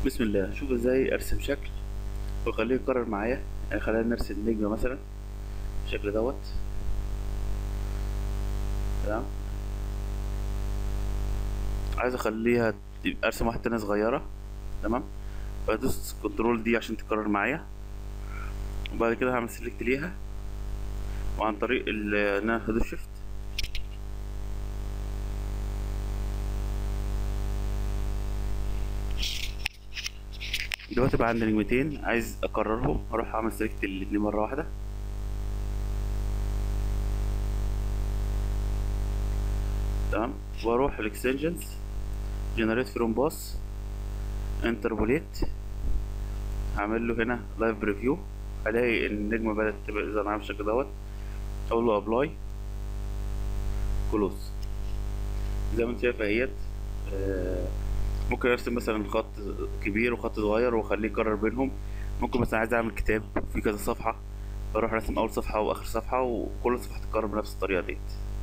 بسم الله شوف ازاي ارسم شكل واخليه يكرر معايا يعني خلينا نرسم نجمة مثلا بالشكل دوت تمام عايز اخليها تبقى ارسم واحدة تانية صغيرة تمام فادوس كنترول دي عشان تكرر معايا وبعد كده هعمل سيلكت ليها وعن طريق ال- ان انا هدوس شيفت دلوقتي بقى عندي نجمتين عايز اكررهم اروح اعمل سيلكت الاتنين مرة واحدة تمام واروح الاكستنشنز جنريت فروم باس انتربوليت هعمل له هنا لايف بريفيو هلاقي ان النجمة بدأت تبقى اذا معايا بالشكل دوت اقول له ابلاي كلوز زي ما انت شايف اهيت آه، ممكن ارسم مثلا خط كبير وخط صغير واخليه يكرر بينهم ممكن مثلا عايز اعمل كتاب فيه كذا صفحة بروح راسم اول صفحة واخر صفحة وكل صفحة تتكرر بنفس الطريقة ديت